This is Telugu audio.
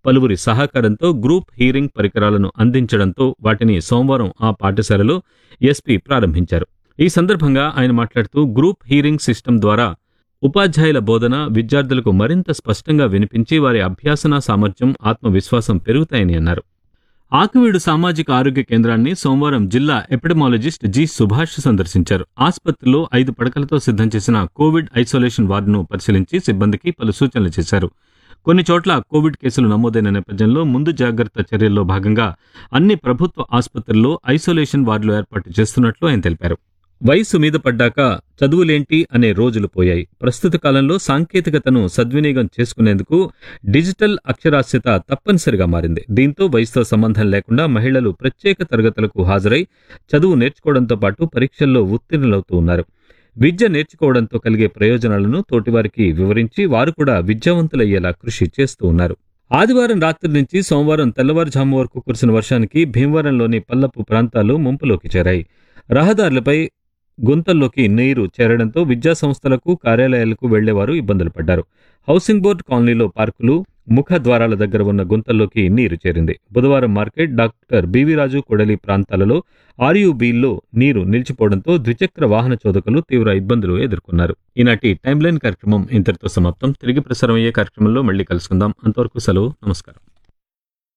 పలువురి సహకారంతో గ్రూప్ హీరింగ్ పరికరాలను అందించడంతో వాటిని సోమవారం ఆ పాఠశాలలో ఎస్పీ ప్రారంభించారు ఈ సందర్భంగా ఆయన మాట్లాడుతూ గ్రూప్ హీరింగ్ సిస్టమ్ ద్వారా ఉపాధ్యాయుల బోధన విద్యార్థులకు మరింత స్పష్టంగా వినిపించి వారి అభ్యాసన సామర్థ్యం ఆత్మవిశ్వాసం పెరుగుతాయని అన్నారు ఆకువీడు సామాజిక ఆరోగ్య కేంద్రాన్ని సోమవారం జిల్లా ఎపిడమాలజిస్ట్ జి సుభాష్ సందర్శించారు ఆసుపత్రిలో ఐదు పడకలతో సిద్ధం చేసిన కోవిడ్ ఐసోలేషన్ వార్డును పరిశీలించి సిబ్బందికి పలు సూచనలు చేశారు కొన్ని చోట్ల కోవిడ్ కేసులు నమోదైన నేపథ్యంలో ముందు జాగ్రత్త చర్యల్లో భాగంగా అన్ని ప్రభుత్వ ఆసుపత్రుల్లో ఐసోలేషన్ వార్డులు ఏర్పాటు చేస్తున్నట్లు ఆయన తెలిపారు వయసు మీద పడ్డాక చదువులేంటి అనే రోజులు పోయాయి ప్రస్తుత కాలంలో సాంకేతికతను సద్వినియోగం చేసుకునేందుకు డిజిటల్ అక్షరాస్యత తప్పనిసరిగా మారింది దీంతో వయసుతో సంబంధం లేకుండా మహిళలు ప్రత్యేక తరగతులకు హాజరై చదువు నేర్చుకోవడంతో పాటు పరీక్షల్లో ఉత్తీర్ణులవుతూ ఉన్నారు విద్య నేర్చుకోవడంతో కలిగే ప్రయోజనాలను తోటివారికి వివరించి వారు కూడా విద్యావంతులయ్యేలా కృషి చేస్తూ ఉన్నారు ఆదివారం రాత్రి నుంచి సోమవారం తెల్లవారుజాము వరకు కురిసిన వర్షానికి భీమవరంలోని పల్లపు ప్రాంతాలు ముంపులోకి చేరాయి రహదారులపై గుంతల్లోకి నీరు చేరడంతో విద్యా సంస్థలకు కార్యాలయాలకు వెళ్లేవారు ఇబ్బందులు పడ్డారు హౌసింగ్ బోర్డు కాలనీలో పార్కులు ముఖ ద్వారాల దగ్గర ఉన్న గుంతల్లోకి నీరు చేరింది బుధవారం మార్కెట్ డాక్టర్ బివి రాజు కొడలి ప్రాంతాలలో ఆర్యూబీల్లో నీరు నిలిచిపోవడంతో ద్విచక్ర వాహన చోదకులు తీవ్ర ఇబ్బందులు ఎదుర్కొన్నారు ఈనాటి టైమ్ లైన్ కార్యక్రమం ఇంతటితో సమాప్తం తిరిగి ప్రసారం అయ్యే కార్యక్రమంలో మళ్ళీ కలుసుకుందాం అంతవరకు సెలవు నమస్కారం